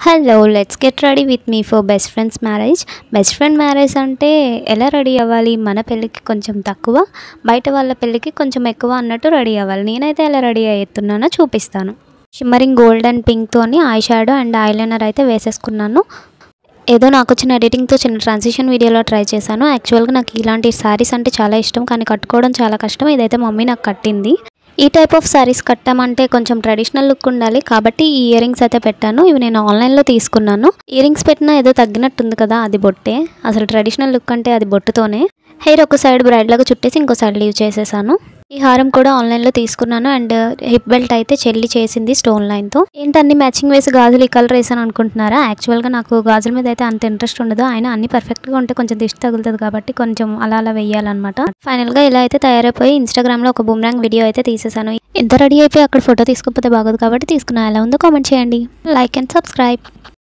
hello let's get ready with me for best friends marriage best friend marriage అంటే ఎలా ready అవ్వాలి మన పెళ్ళికి కొంచెం తక్కువ బయట వాళ్ళ పెళ్ళికి కొంచెం ఎక్కువ అన్నట్టు రెడీ అవ్వాలి నేనైతే ఎలా రెడీ అవుతున్నానో చూపిస్తాను షిమ్మరింగ్ గోల్డ్ అండ్ పింక్తోని ఐ షాడో అండ్ ఐలైనర్ అయితే వేసేసుకున్నాను ఏదో నాకు వచ్చిన ఎడిటింగ్తో చిన్న ట్రాన్సిషన్ వీడియోలో ట్రై చేశాను యాక్చువల్గా నాకు ఇలాంటి శారీస్ అంటే చాలా ఇష్టం కానీ కట్టుకోవడం చాలా కష్టం ఇదైతే మమ్మీ నాకు కట్టింది ఈ టైప్ ఆఫ్ శారీస్ కట్టామంటే కొంచెం ట్రెడిషనల్ లుక్ ఉండాలి కాబట్టి ఈ ఇయర్ రింగ్స్ అయితే పెట్టాను ఇవి నేను ఆన్లైన్లో తీసుకున్నాను ఇయర్ రింగ్స్ పెట్టినా ఏదో తగ్గినట్టుంది కదా అది బొట్టే అసలు ట్రెడిషనల్ లుక్ అంటే అది బొట్టుతోనే హెయిర్ ఒక సైడ్ బ్రైడ్ లాగా చుట్టేసి ఇంకో సైడ్ లీవ్ చేసేసాను ఈ హారం కూడా ఆన్లైన్లో తీసుకున్నాను అండ్ హిప్ బెల్ట్ అయితే చెల్లి చేసింది స్టోన్ లైన్తో ఏంటి అన్ని మ్యాచింగ్ వేసి గాజులు ఈ కలర్ వేసాను అనుకుంటున్నారా యాక్చువల్గా నాకు గాజుల మీద అయితే అంత ఇంట్రెస్ట్ ఉండదు ఆయన అన్ని పర్ఫెక్ట్గా ఉంటే కొంచెం దిష్టి తగులుతుంది కాబట్టి కొంచెం అలా అలా వేయాలన్నమాట ఫైనల్గా ఇలా అయితే తయారైపోయి ఇన్స్టాగ్రామ్లో ఒక బుమ్రాంగ్ వీడియో అయితే తీసేసాను ఎంత రెడీ అయిపోయి అక్కడ ఫోటో తీసుకోకపోతే బాగోదు కాబట్టి తీసుకున్నా ఎలా ఉందో కామెంట్ చేయండి లైక్ అండ్ సబ్స్క్రైబ్